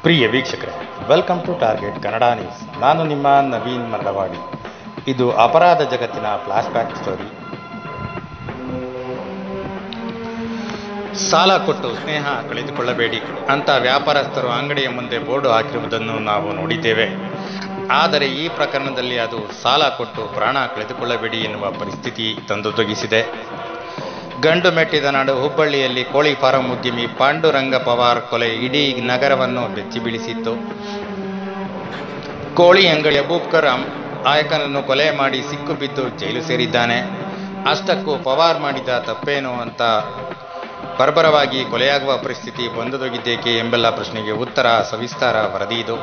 ಪ್ರಿಯ ವೀಕ್ಷಕರೇ welcome to target Kannada news ನಾನು ನಿಮ್ಮ ನವೀನ್ ಮರಳವಾಡಿ ಇದು ಅಪರಾಧ ಜಗತ್ತಿನ ಫ್ಲಾಶ್ಬ್ಯಾಕ್ ಸ್ಟೋರಿ ಸಾಲ ಕೊಟ್ಟು ಸ್ನೇಹ ಕಳೆದುಕೊಳ್ಳಬೇಡಿ ಅಂತ ವ್ಯಾಪಾರಸ್ಥರು ಅಂಗಡಿಯ ಮುಂದೆ ಬೋರ್ಡು ಹಾಕಿರುವುದನ್ನು ನಾವು ನೋಡಿದ್ದೇವೆ ಆದರೆ ಈ ಪ್ರಕರಣದಲ್ಲಿ ಅದು ಸಾಲ ಕೊಟ್ಟು ಪ್ರಾಣ ಕಳೆದುಕೊಳ್ಳಬೇಡಿ ಎನ್ನುವ ಪರಿಸ್ಥಿತಿ ತಂದೊದಗಿಸಿದೆ ಗಂಡು ಮೆಟ್ಟಿದ ನಾಡು ಹುಬ್ಬಳ್ಳಿಯಲ್ಲಿ ಕೋಳಿ ಫಾರಂ ಉದ್ಯಮಿ ಪಾಂಡುರಂಗ ಪವಾರ್ ಕೊಲೆ ಇಡೀ ನಗರವನ್ನು ಬೆಚ್ಚಿ ಬೀಳಿಸಿತ್ತು ಕೋಳಿ ಅಂಗಡಿಯ ಬೂಬ್ಕರ್ ಅಂ- ಆಯಕನನ್ನು ಕೊಲೆ ಮಾಡಿ ಸಿಕ್ಕು ಬಿದ್ದು ಜೈಲು ಸೇರಿದ್ದಾನೆ ಅಷ್ಟಕ್ಕೂ ಪವಾರ್ ಮಾಡಿದ ತಪ್ಪೇನು ಅಂತ ಬರ್ಬರವಾಗಿ ಕೊಲೆಯಾಗುವ ಪರಿಸ್ಥಿತಿ ಬಂದೊದಗಿದ್ದೇಕೆ ಎಂಬೆಲ್ಲ ಪ್ರಶ್ನೆಗೆ ಉತ್ತರ ಸವಿಸ್ತಾರ ವರದಿ ಇದು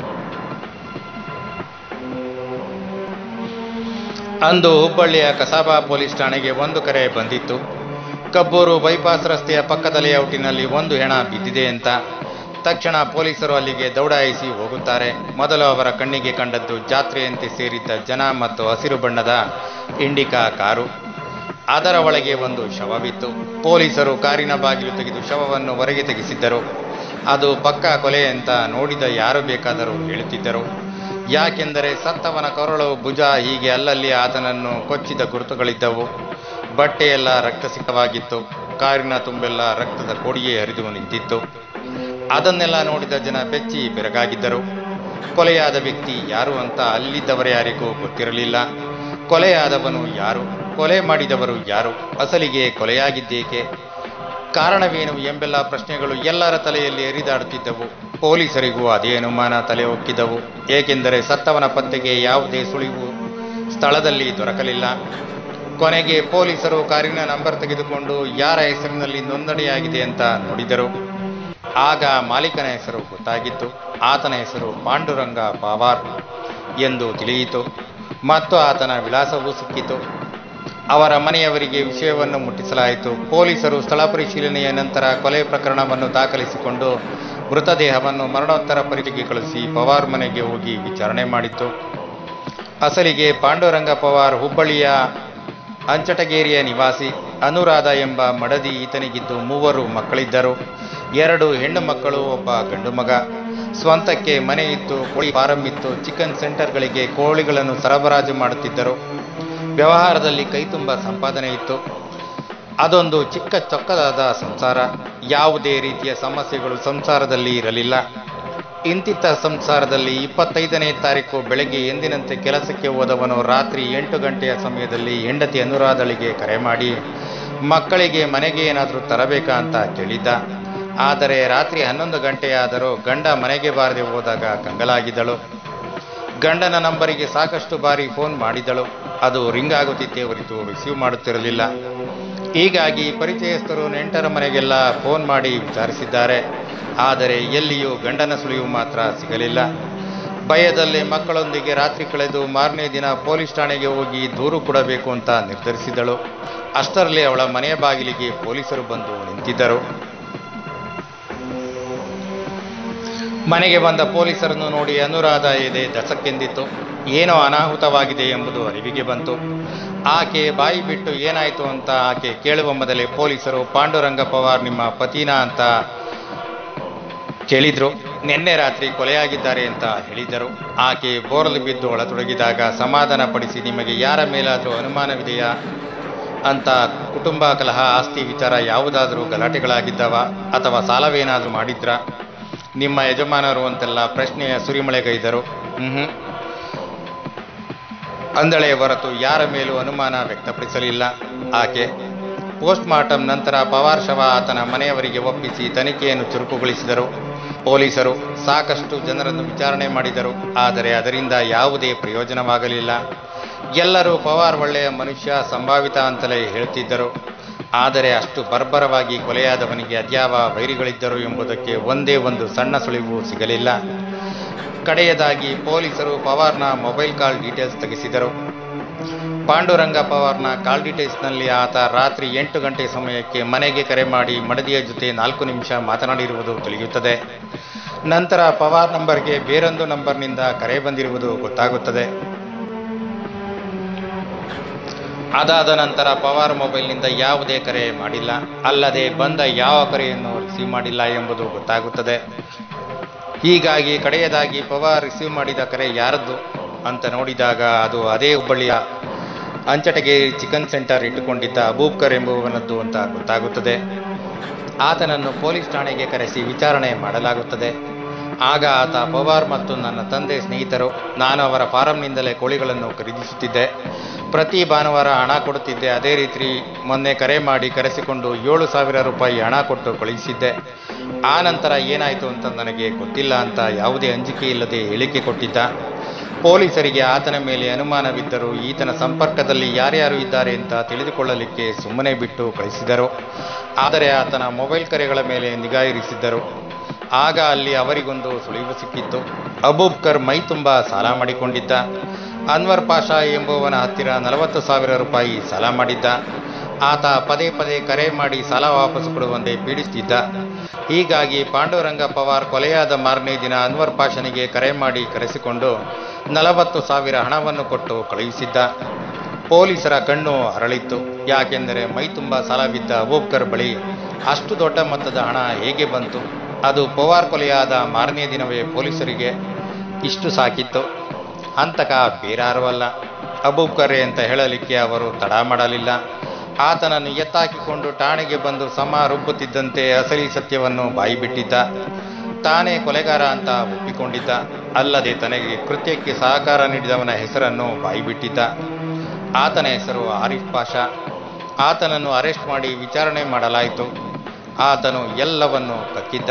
ಅಂದು ಹುಬ್ಬಳ್ಳಿಯ ಕಸಾಬಾ ಪೊಲೀಸ್ ಠಾಣೆಗೆ ಒಂದು ಕರೆ ಬಂದಿತ್ತು ಕಬ್ಬೂರು ಬೈಪಾಸ್ ರಸ್ತೆಯ ಪಕ್ಕದ ಲೇಔಟಿನಲ್ಲಿ ಒಂದು ಹೆಣ ಬಿದ್ದಿದೆ ಅಂತ ತಕ್ಷಣ ಪೊಲೀಸರು ಅಲ್ಲಿಗೆ ದೌಡಾಯಿಸಿ ಹೋಗುತ್ತಾರೆ ಮೊದಲು ಅವರ ಕಣ್ಣಿಗೆ ಕಂಡದ್ದು ಜಾತ್ರೆಯಂತೆ ಸೇರಿದ್ದ ಜನ ಮತ್ತು ಹಸಿರು ಬಣ್ಣದ ಇಂಡಿಕಾ ಕಾರು ಅದರ ಒಳಗೆ ಒಂದು ಶವವಿತ್ತು ಪೊಲೀಸರು ಕಾರಿನ ಬಾಗಿಲು ತೆಗೆದು ಶವವನ್ನು ಹೊರಗೆ ತೆಗೆಸಿದ್ದರು ಅದು ಪಕ್ಕಾ ಕೊಲೆ ಅಂತ ನೋಡಿದ ಯಾರು ಬೇಕಾದರೂ ಹೇಳುತ್ತಿದ್ದರು ಯಾಕೆಂದರೆ ಸತ್ತವನ ಕೊರಳು ಭುಜ ಹೀಗೆ ಅಲ್ಲಲ್ಲಿ ಆತನನ್ನು ಕೊಚ್ಚಿದ ಗುರುತುಗಳಿದ್ದವು ಬಟ್ಟೆಯೆಲ್ಲ ರಕ್ತಸಿಕ್ತವಾಗಿತ್ತು ಕಾರಿನ ತುಂಬೆಲ್ಲ ರಕ್ತದ ಕೋಡಿಯೇ ಹರಿದು ನಿಂತಿತ್ತು ಅದನ್ನೆಲ್ಲ ನೋಡಿದ ಜನ ಬೆಚ್ಚಿ ಬೆರಗಾಗಿದ್ದರು ಕೊಲೆಯಾದ ವ್ಯಕ್ತಿ ಯಾರು ಅಂತ ಅಲ್ಲಿದ್ದವರ ಯಾರಿಗೂ ಗೊತ್ತಿರಲಿಲ್ಲ ಕೊಲೆಯಾದವನು ಯಾರು ಕೊಲೆ ಮಾಡಿದವರು ಯಾರು ಅಸಲಿಗೆ ಕೊಲೆಯಾಗಿದ್ದೇಕೆ ಕಾರಣವೇನು ಎಂಬೆಲ್ಲ ಪ್ರಶ್ನೆಗಳು ಎಲ್ಲರ ತಲೆಯಲ್ಲಿ ಎರಿದಾಡುತ್ತಿದ್ದವು ಪೊಲೀಸರಿಗೂ ಅದೇ ಅನುಮಾನ ತಲೆ ಹೊಕ್ಕಿದವು ಏಕೆಂದರೆ ಸತ್ತವನ ಪತ್ತೆಗೆ ಯಾವುದೇ ಸುಳಿವು ಸ್ಥಳದಲ್ಲಿ ದೊರಕಲಿಲ್ಲ ಕೊನೆಗೆ ಪೊಲೀಸರು ಕಾರಿನ ನಂಬರ್ ತೆಗೆದುಕೊಂಡು ಯಾರ ಹೆಸರಿನಲ್ಲಿ ನೋಂದಣಿಯಾಗಿದೆ ಅಂತ ನೋಡಿದರು ಆಗ ಮಾಲೀಕನ ಹೆಸರು ಗೊತ್ತಾಗಿತ್ತು ಆತನ ಹೆಸರು ಪಾಂಡುರಂಗ ಪಾವಾರ್ ಎಂದು ತಿಳಿಯಿತು ಮತ್ತು ಆತನ ವಿಳಾಸವೂ ಸಿಕ್ಕಿತು ಅವರ ಮನೆಯವರಿಗೆ ವಿಷಯವನ್ನು ಮುಟ್ಟಿಸಲಾಯಿತು ಪೊಲೀಸರು ಸ್ಥಳ ಪರಿಶೀಲನೆಯ ನಂತರ ಕೊಲೆ ಪ್ರಕರಣವನ್ನು ದಾಖಲಿಸಿಕೊಂಡು ಮೃತದೇಹವನ್ನು ಮರಣೋತ್ತರ ಪರೀಕ್ಷೆಗೆ ಕಳಿಸಿ ಪವಾರ್ ಮನೆಗೆ ಹೋಗಿ ವಿಚಾರಣೆ ಮಾಡಿತ್ತು ಅಸಲಿಗೆ ಪಾಂಡುರಂಗ ಪವಾರ್ ಹುಬ್ಬಳ್ಳಿಯ ಅಂಚಟಗೇರಿಯ ನಿವಾಸಿ ಅನುರಾಧ ಎಂಬ ಮಡದಿ ಈತನಿಗಿದ್ದು ಮೂವರು ಮಕ್ಕಳಿದ್ದರು ಎರಡು ಹೆಣ್ಣು ಮಕ್ಕಳು ಒಬ್ಬ ಗಂಡು ಮಗ ಸ್ವಂತಕ್ಕೆ ಮನೆ ಇತ್ತು ಕೋಳಿ ಫಾರಂ ಇತ್ತು ಚಿಕನ್ ಸೆಂಟರ್ಗಳಿಗೆ ಕೋಳಿಗಳನ್ನು ಸರಬರಾಜು ಮಾಡುತ್ತಿದ್ದರು ವ್ಯವಹಾರದಲ್ಲಿ ಕೈತುಂಬ ಸಂಪಾದನೆ ಇತ್ತು ಅದೊಂದು ಚಿಕ್ಕ ಚೊಕ್ಕದಾದ ಸಂಸಾರ ಯಾವುದೇ ರೀತಿಯ ಸಮಸ್ಯೆಗಳು ಸಂಸಾರದಲ್ಲಿ ಇರಲಿಲ್ಲ ಇಂತಿತ್ತ ಸಂಸಾರದಲ್ಲಿ ಇಪ್ಪತ್ತೈದನೇ ತಾರೀಕು ಬೆಳಗ್ಗೆ ಎಂದಿನಂತೆ ಕೆಲಸಕ್ಕೆ ಹೋದವನು ರಾತ್ರಿ ಎಂಟು ಗಂಟೆಯ ಸಮಯದಲ್ಲಿ ಹೆಂಡತಿ ಅನುರಾಧಳಿಗೆ ಕರೆ ಮಾಡಿ ಮಕ್ಕಳಿಗೆ ಮನೆಗೆ ಏನಾದರೂ ತರಬೇಕಾ ಅಂತ ಕೇಳಿದ್ದ ಆದರೆ ರಾತ್ರಿ ಹನ್ನೊಂದು ಗಂಟೆಯಾದರೂ ಗಂಡ ಮನೆಗೆ ಬಾರದೆ ಹೋದಾಗ ಕಂಗಲಾಗಿದ್ದಳು ಗಂಡನ ನಂಬರಿಗೆ ಸಾಕಷ್ಟು ಬಾರಿ ಫೋನ್ ಮಾಡಿದಳು ಅದು ರಿಂಗ್ ಆಗುತ್ತಿತ್ತೇ ಹೊರತು ರಿಸೀವ್ ಮಾಡುತ್ತಿರಲಿಲ್ಲ ಹೀಗಾಗಿ ಪರಿಚಯಸ್ಥರು ನೆಂಟರ ಮನೆಗೆಲ್ಲ ಫೋನ್ ಮಾಡಿ ವಿಚಾರಿಸಿದ್ದಾರೆ ಆದರೆ ಎಲ್ಲಿಯೂ ಗಂಡನ ಸುಳಿವು ಮಾತ್ರ ಸಿಗಲಿಲ್ಲ ಭಯದಲ್ಲೇ ಮಕ್ಕಳೊಂದಿಗೆ ರಾತ್ರಿ ಕಳೆದು ಮಾರನೇ ದಿನ ಪೊಲೀಸ್ ಠಾಣೆಗೆ ಹೋಗಿ ದೂರು ಕೊಡಬೇಕು ಅಂತ ನಿರ್ಧರಿಸಿದಳು ಅಷ್ಟರಲ್ಲಿ ಅವಳ ಮನೆಯ ಬಾಗಿಲಿಗೆ ಪೊಲೀಸರು ಬಂದು ನಿಂತಿದ್ದರು ಮನೆಗೆ ಬಂದ ಪೊಲೀಸರನ್ನು ನೋಡಿ ಅನುರಾಧ ಎದೆ ದಸಕ್ಕೆಂದಿತ್ತು ಏನೋ ಅನಾಹುತವಾಗಿದೆ ಎಂಬುದು ಅರಿವಿಗೆ ಬಂತು ಆಕೆ ಬಾಯಿ ಬಿಟ್ಟು ಏನಾಯಿತು ಅಂತ ಆಕೆ ಕೇಳುವ ಮೊದಲೇ ಪೊಲೀಸರು ಪಾಂಡುರಂಗ ಪವಾರ್ ನಿಮ್ಮ ಪತಿನಾ ಅಂತ ಕೇಳಿದ್ರು ನಿನ್ನೆ ರಾತ್ರಿ ಕೊಲೆಯಾಗಿದ್ದಾರೆ ಅಂತ ಹೇಳಿದರು ಆಕೆ ಬೋರಲು ಬಿದ್ದು ಒಳತೊಡಗಿದಾಗ ಸಮಾಧಾನ ಪಡಿಸಿ ನಿಮಗೆ ಯಾರ ಮೇಲಾದರೂ ಅನುಮಾನವಿದೆಯಾ ಅಂತ ಕುಟುಂಬ ಕಲಹ ಆಸ್ತಿ ವಿಚಾರ ಯಾವುದಾದರೂ ಗಲಾಟೆಗಳಾಗಿದ್ದವ ಅಥವಾ ಸಾಲವೇನಾದರೂ ಮಾಡಿದ್ರ ನಿಮ್ಮ ಯಜಮಾನರು ಅಂತೆಲ್ಲ ಪ್ರಶ್ನೆಯ ಸುರಿಮಳೆಗೈದರು ಹ್ಮ್ ಅಂದಳೆ ಹೊರತು ಯಾರ ಮೇಲೂ ಅನುಮಾನ ವ್ಯಕ್ತಪಡಿಸಲಿಲ್ಲ ಆಕೆ ಪೋಸ್ಟ್ ಮಾರ್ಟಮ್ ನಂತರ ಪವಾರ್ ಶವ ಆತನ ಮನೆಯವರಿಗೆ ಒಪ್ಪಿಸಿ ತನಿಖೆಯನ್ನು ಚುರುಕುಗೊಳಿಸಿದರು ಪೊಲೀಸರು ಸಾಕಷ್ಟು ಜನರನ್ನು ವಿಚಾರಣೆ ಮಾಡಿದರು ಆದರೆ ಅದರಿಂದ ಯಾವುದೇ ಪ್ರಯೋಜನವಾಗಲಿಲ್ಲ ಎಲ್ಲರೂ ಪವಾರ್ ಒಳ್ಳೆಯ ಮನುಷ್ಯ ಸಂಭಾವಿತ ಅಂತಲೇ ಹೇಳ್ತಿದ್ದರು ಆದರೆ ಅಷ್ಟು ಬರ್ಬರವಾಗಿ ಕೊಲೆಯಾದವನಿಗೆ ಅದ್ಯಾವ ವೈರಿಗಳಿದ್ದರು ಎಂಬುದಕ್ಕೆ ಒಂದೇ ಒಂದು ಸಣ್ಣ ಸುಳಿವು ಸಿಗಲಿಲ್ಲ ಕಡೆಯದಾಗಿ ಪೊಲೀಸರು ಪವಾರ್ನ ಮೊಬೈಲ್ ಕಾಲ್ ಡೀಟೇಲ್ಸ್ ತೆಗೆಸಿದರು ಪಾಂಡುರಂಗ ಪವಾರ್ನ ಕಾಲ್ ಡೀಟೇಲ್ಸ್ನಲ್ಲಿ ಆತ ರಾತ್ರಿ ಎಂಟು ಗಂಟೆ ಸಮಯಕ್ಕೆ ಮನೆಗೆ ಕರೆ ಮಾಡಿ ಮಡದಿಯ ಜೊತೆ ನಾಲ್ಕು ನಿಮಿಷ ಮಾತನಾಡಿರುವುದು ತಿಳಿಯುತ್ತದೆ ನಂತರ ಪವಾರ್ ನಂಬರ್ಗೆ ಬೇರೊಂದು ನಂಬರ್ನಿಂದ ಕರೆ ಬಂದಿರುವುದು ಗೊತ್ತಾಗುತ್ತದೆ ಅದಾದ ನಂತರ ಪವಾರ್ ಮೊಬೈಲ್ನಿಂದ ಯಾವುದೇ ಕರೆ ಮಾಡಿಲ್ಲ ಅಲ್ಲದೆ ಬಂದ ಯಾವ ಕರೆಯನ್ನು ರಿಸೀವ್ ಮಾಡಿಲ್ಲ ಎಂಬುದು ಗೊತ್ತಾಗುತ್ತದೆ ಹೀಗಾಗಿ ಕಡೆಯದಾಗಿ ಪವಾರ್ ರಿಸೀವ್ ಮಾಡಿದ ಕರೆ ಯಾರದ್ದು ಅಂತ ನೋಡಿದಾಗ ಅದು ಅದೇ ಹುಬ್ಬಳ್ಳಿಯ ಅಂಚಟಗೇರಿ ಚಿಕನ್ ಸೆಂಟರ್ ಇಟ್ಟುಕೊಂಡಿದ್ದ ಅಬೂಬ್ಕರ್ ಎಂಬುವನದ್ದು ಅಂತ ಗೊತ್ತಾಗುತ್ತದೆ ಆತನನ್ನು ಪೊಲೀಸ್ ಠಾಣೆಗೆ ಕರೆಸಿ ವಿಚಾರಣೆ ಮಾಡಲಾಗುತ್ತದೆ ಆಗ ಆತ ಪವಾರ್ ಮತ್ತು ನನ್ನ ತಂದೆ ಸ್ನೇಹಿತರು ನಾನು ಅವರ ಫಾರಂನಿಂದಲೇ ಕೋಳಿಗಳನ್ನು ಖರೀದಿಸುತ್ತಿದ್ದೆ ಪ್ರತಿ ಭಾನುವಾರ ಹಣ ಕೊಡುತ್ತಿದ್ದೆ ಅದೇ ರೀತಿ ಮೊನ್ನೆ ಕರೆ ಮಾಡಿ ಕರೆಸಿಕೊಂಡು ಏಳು ಸಾವಿರ ರೂಪಾಯಿ ಹಣ ಕೊಟ್ಟು ಕಳುಹಿಸಿದ್ದೆ ಆ ನಂತರ ಏನಾಯಿತು ಅಂತ ನನಗೆ ಗೊತ್ತಿಲ್ಲ ಅಂತ ಯಾವುದೇ ಅಂಜಿಕೆ ಇಲ್ಲದೆ ಹೇಳಿಕೆ ಕೊಟ್ಟಿದ್ದ ಪೊಲೀಸರಿಗೆ ಆತನ ಮೇಲೆ ಅನುಮಾನವಿದ್ದರೂ ಈತನ ಸಂಪರ್ಕದಲ್ಲಿ ಯಾರ್ಯಾರು ಇದ್ದಾರೆ ಅಂತ ತಿಳಿದುಕೊಳ್ಳಲಿಕ್ಕೆ ಸುಮ್ಮನೆ ಬಿಟ್ಟು ಕಳಿಸಿದರು ಆದರೆ ಆತನ ಮೊಬೈಲ್ ಕರೆಗಳ ಮೇಲೆ ನಿಗಾ ಇರಿಸಿದ್ದರು ಆಗ ಅಲ್ಲಿ ಅವರಿಗೊಂದು ಸುಳಿವು ಸಿಕ್ಕಿತ್ತು ಅಬೂಬ್ಕರ್ ಮೈ ತುಂಬ ಸಾಲ ಮಾಡಿಕೊಂಡಿದ್ದ ಅನ್ವರ್ ಪಾಷಾ ಎಂಬುವನ ಹತ್ತಿರ ನಲವತ್ತು ಸಾವಿರ ರೂಪಾಯಿ ಸಾಲ ಮಾಡಿದ್ದ ಆತ ಪದೇ ಪದೇ ಕರೆ ಮಾಡಿ ಸಾಲ ವಾಪಸ್ ಕೊಡುವಂತೆ ಪೀಡಿಸುತ್ತಿದ್ದ ಹೀಗಾಗಿ ಪಾಂಡುರಂಗ ಪವಾರ್ ಕೊಲೆಯಾದ ಮಾರನೇ ದಿನ ಅನ್ವರ್ ಪಾಷನಿಗೆ ಕರೆ ಮಾಡಿ ಕರೆಸಿಕೊಂಡು ನಲವತ್ತು ಸಾವಿರ ಹಣವನ್ನು ಕೊಟ್ಟು ಕಳುಹಿಸಿದ್ದ ಪೊಲೀಸರ ಕಣ್ಣು ಅರಳಿತ್ತು ಯಾಕೆಂದರೆ ಮೈ ತುಂಬ ಸಾಲವಿದ್ದ ಅಬೂಬ್ಕರ್ ಬಳಿ ಅಷ್ಟು ದೊಡ್ಡ ಮೊತ್ತದ ಹಣ ಹೇಗೆ ಬಂತು ಅದು ಪವಾರ್ ಕೊಲೆಯಾದ ಮಾರನೇ ದಿನವೇ ಪೊಲೀಸರಿಗೆ ಇಷ್ಟು ಸಾಕಿತ್ತು ಹಂತಕ ಬೇರಾರೂ ಅಲ್ಲ ಅಬೂಬ್ಕರೆ ಅಂತ ಹೇಳಲಿಕ್ಕೆ ಅವರು ತಡ ಮಾಡಲಿಲ್ಲ ಆತನನ್ನು ಎತ್ತಾಕಿಕೊಂಡು ಠಾಣೆಗೆ ಬಂದು ಸಮ ರುಬ್ಬುತ್ತಿದ್ದಂತೆ ಅಸಲಿ ಸತ್ಯವನ್ನು ಬಾಯಿಬಿಟ್ಟಿದ್ದ ತಾನೇ ಕೊಲೆಗಾರ ಅಂತ ಒಪ್ಪಿಕೊಂಡಿದ್ದ ಅಲ್ಲದೆ ತನಗೆ ಕೃತ್ಯಕ್ಕೆ ಸಹಕಾರ ನೀಡಿದವನ ಹೆಸರನ್ನು ಬಾಯಿಬಿಟ್ಟಿದ್ದ ಆತನ ಹೆಸರು ಆರಿಫ್ ಪಾಷಾ ಆತನನ್ನು ಅರೆಸ್ಟ್ ಮಾಡಿ ವಿಚಾರಣೆ ಮಾಡಲಾಯಿತು ಆತನು ಎಲ್ಲವನ್ನು ಕಕ್ಕಿದ್ದ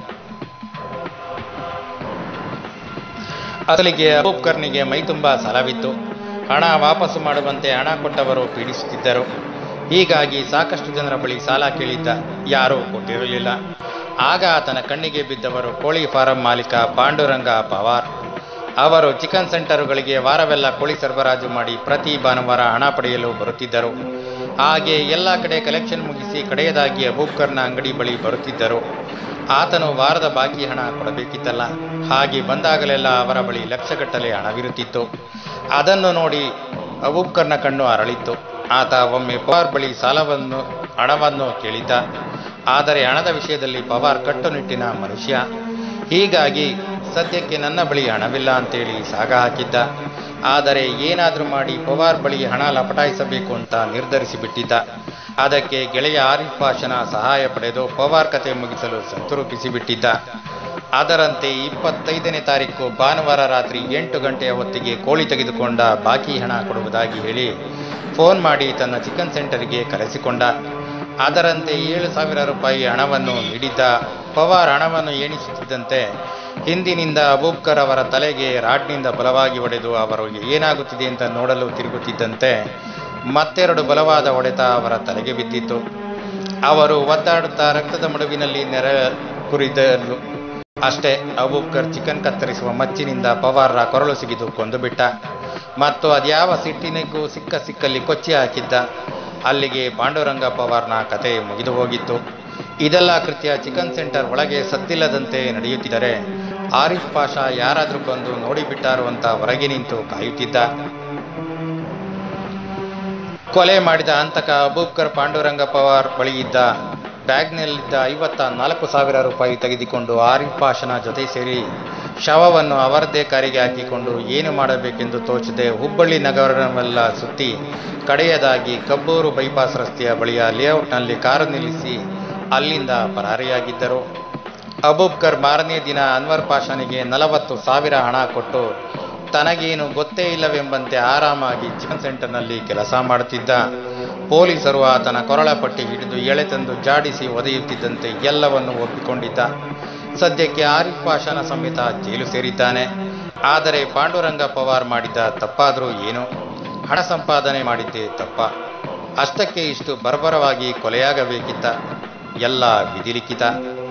ಅಸಲಿಗೆ ಅಬೂಬ್ಕರ್ನಿಗೆ ಮೈ ತುಂಬ ಸಾಲವಿತ್ತು ಹಣ ವಾಪಸ್ಸು ಮಾಡುವಂತೆ ಹಣ ಕೊಟ್ಟವರು ಪೀಡಿಸುತ್ತಿದ್ದರು ಹೀಗಾಗಿ ಸಾಕಷ್ಟು ಜನರ ಬಳಿ ಸಾಲ ಕೇಳಿದ್ದ ಯಾರೂ ಕೊಟ್ಟಿರಲಿಲ್ಲ ಆಗ ಆತನ ಕಣ್ಣಿಗೆ ಬಿದ್ದವರು ಕೋಳಿ ಫಾರಂ ಮಾಲೀಕ ಪಾಂಡುರಂಗ ಪವಾರ್ ಅವರು ಚಿಕನ್ ಸೆಂಟರುಗಳಿಗೆ ವಾರವೆಲ್ಲ ಕೋಳಿ ಸರಬರಾಜು ಮಾಡಿ ಪ್ರತಿ ಭಾನುವಾರ ಹಣ ಪಡೆಯಲು ಬರುತ್ತಿದ್ದರು ಹಾಗೆ ಎಲ್ಲ ಕಡೆ ಕಲೆಕ್ಷನ್ ಮುಗಿಸಿ ಕಡೆಯದಾಗಿ ಅಬೂಬ್ಕರ್ನ ಅಂಗಡಿ ಬಳಿ ಬರುತ್ತಿದ್ದರು ಆತನು ವಾರದ ಬಾಕಿ ಹಣ ಕೊಡಬೇಕಿತ್ತಲ್ಲ ಹಾಗೆ ಬಂದಾಗಲೆಲ್ಲ ಅವರ ಬಳಿ ಲಕ್ಷಗಟ್ಟಲೆ ಹಣವಿರುತ್ತಿತ್ತು ಅದನ್ನು ನೋಡಿ ಅಬೂಬ್ಕರ್ನ ಕಣ್ಣು ಅರಳಿತ್ತು ಆತ ಒಮ್ಮೆ ಪವಾರ್ ಬಳಿ ಸಾಲವನ್ನು ಹಣವನ್ನು ಕೇಳಿದ್ದ ಆದರೆ ಹಣದ ವಿಷಯದಲ್ಲಿ ಪವಾರ್ ಕಟ್ಟುನಿಟ್ಟಿನ ಮನುಷ್ಯ ಹೀಗಾಗಿ ಸದ್ಯಕ್ಕೆ ನನ್ನ ಬಳಿ ಹಣವಿಲ್ಲ ಅಂತೇಳಿ ಸಾಗ ಹಾಕಿದ್ದ ಆದರೆ ಏನಾದರೂ ಮಾಡಿ ಪವಾರ್ ಬಳಿ ಹಣ ಲಪಟಾಯಿಸಬೇಕು ಅಂತ ನಿರ್ಧರಿಸಿ ಬಿಟ್ಟಿದ್ದ ಅದಕ್ಕೆ ಗೆಳೆಯ ಆರಿಫ್ ಪಾಷನ ಸಹಾಯ ಪಡೆದು ಪವಾರ್ ಕತೆ ಮುಗಿಸಲು ಸಂತರೂಪಿಸಿ ಬಿಟ್ಟಿದ್ದ ಅದರಂತೆ ಇಪ್ಪತ್ತೈದನೇ ತಾರೀಕು ಭಾನುವಾರ ರಾತ್ರಿ ಎಂಟು ಗಂಟೆಯ ಹೊತ್ತಿಗೆ ಕೋಳಿ ತೆಗೆದುಕೊಂಡ ಬಾಕಿ ಹಣ ಕೊಡುವುದಾಗಿ ಹೇಳಿ ಫೋನ್ ಮಾಡಿ ತನ್ನ ಚಿಕನ್ ಸೆಂಟರ್ಗೆ ಕರೆಸಿಕೊಂಡ ಅದರಂತೆ ಏಳು ಸಾವಿರ ರೂಪಾಯಿ ಹಣವನ್ನು ನೀಡಿದ್ದ ಪವಾರ್ ಹಣವನ್ನು ಎಣಿಸುತ್ತಿದ್ದಂತೆ ಹಿಂದಿನಿಂದ ಅಬೂಬ್ಕರ್ ಅವರ ತಲೆಗೆ ರಾಡ್ನಿಂದ ಬಲವಾಗಿ ಹೊಡೆದು ಅವರಿಗೆ ಏನಾಗುತ್ತಿದೆ ಅಂತ ನೋಡಲು ತಿರುಗುತ್ತಿದ್ದಂತೆ ಮತ್ತೆರಡು ಬಲವಾದ ಹೊಡೆತ ಅವರ ತಲೆಗೆ ಬಿದ್ದಿತ್ತು ಅವರು ಒದ್ದಾಡುತ್ತಾ ರಕ್ತದ ಮಡುವಿನಲ್ಲಿ ನೆರ ಕುರಿದರು ಅಷ್ಟೇ ಅಬೂಬ್ಕರ್ ಚಿಕನ್ ಕತ್ತರಿಸುವ ಮಚ್ಚಿನಿಂದ ಪವಾರ್ರ ಕೊರಳು ಸಿಗಿದು ಕೊಂದುಬಿಟ್ಟ ಮತ್ತು ಅದ್ಯಾವ ಸಿಟ್ಟಿನಿಗೂ ಸಿಕ್ಕ ಸಿಕ್ಕಲ್ಲಿ ಕೊಚ್ಚಿ ಹಾಕಿದ್ದ ಅಲ್ಲಿಗೆ ಪಾಂಡುರಂಗ ಪವಾರ್ನ ಕತೆ ಮುಗಿದು ಹೋಗಿತ್ತು ಇದೆಲ್ಲ ಕೃತ್ಯ ಚಿಕನ್ ಸೆಂಟರ್ ಒಳಗೆ ಸದ್ದಿಲ್ಲದಂತೆ ನಡೆಯುತ್ತಿದ್ದರೆ ಆರಿಫ್ ಪಾಷಾ ಯಾರಾದರೂ ಬಂದು ನೋಡಿಬಿಟ್ಟಾರು ಅಂತ ಹೊರಗೆ ನಿಂತು ಕಾಯುತ್ತಿದ್ದ ಕೊಲೆ ಮಾಡಿದ ಹಂತಕ ಅಬೂಬ್ಕರ್ ಪಾಂಡುರಂಗ ಪವಾರ್ ಬಳಿ ಇದ್ದ ಬ್ಯಾಗ್ನಲ್ಲಿದ್ದ ಐವತ್ತ ನಾಲ್ಕು ಸಾವಿರ ರೂಪಾಯಿ ತೆಗೆದುಕೊಂಡು ಆರಿಫ್ ಪಾಷನ ಜೊತೆ ಸೇರಿ ಶವವನ್ನು ಅವರದ್ದೇ ಕಾರಿಗೆ ಹಾಕಿಕೊಂಡು ಏನು ಮಾಡಬೇಕೆಂದು ತೋಚದೆ ಹುಬ್ಬಳ್ಳಿ ನಗರವೆಲ್ಲ ಸುತ್ತಿ ಕಡೆಯದಾಗಿ ಕಬ್ಬೂರು ಬೈಪಾಸ್ ರಸ್ತೆಯ ಬಳಿಯ ಲೇಔಟ್ನಲ್ಲಿ ಕಾರು ನಿಲ್ಲಿಸಿ ಅಲ್ಲಿಂದ ಪರಾರಿಯಾಗಿದ್ದರು ಅಬೂಬ್ಕರ್ ಮಾರನೇ ದಿನ ಅನ್ವರ್ ಪಾಷನಿಗೆ ನಲವತ್ತು ಸಾವಿರ ಹಣ ಕೊಟ್ಟು ತನಗೇನು ಗೊತ್ತೇ ಇಲ್ಲವೆಂಬಂತೆ ಆರಾಮಾಗಿ ಚಿಕನ್ ಸೆಂಟರ್ನಲ್ಲಿ ಕೆಲಸ ಮಾಡುತ್ತಿದ್ದ ಪೊಲೀಸರು ಆತನ ಕೊರಳ ಪಟ್ಟಿ ಹಿಡಿದು ಎಳೆ ತಂದು ಜಾಡಿಸಿ ಒದೆಯುತ್ತಿದ್ದಂತೆ ಎಲ್ಲವನ್ನು ಒಪ್ಪಿಕೊಂಡಿದ್ದ ಸದ್ಯಕ್ಕೆ ಆರಿಫ್ ಪಾಷನ ಸಮೇತ ಜೈಲು ಸೇರಿದ್ದಾನೆ ಆದರೆ ಪಾಂಡುರಂಗ ಪವಾರ್ ಮಾಡಿದ್ದ ತಪ್ಪಾದರೂ ಏನು ಹಣ ಸಂಪಾದನೆ ಮಾಡಿದ್ದೇ ತಪ್ಪ ಅಷ್ಟಕ್ಕೆ ಇಷ್ಟು ಬರ್ಬರವಾಗಿ ಕೊಲೆಯಾಗಬೇಕಿತ್ತ ಎಲ್ಲ ವಿಧಿಲಿಖಿತ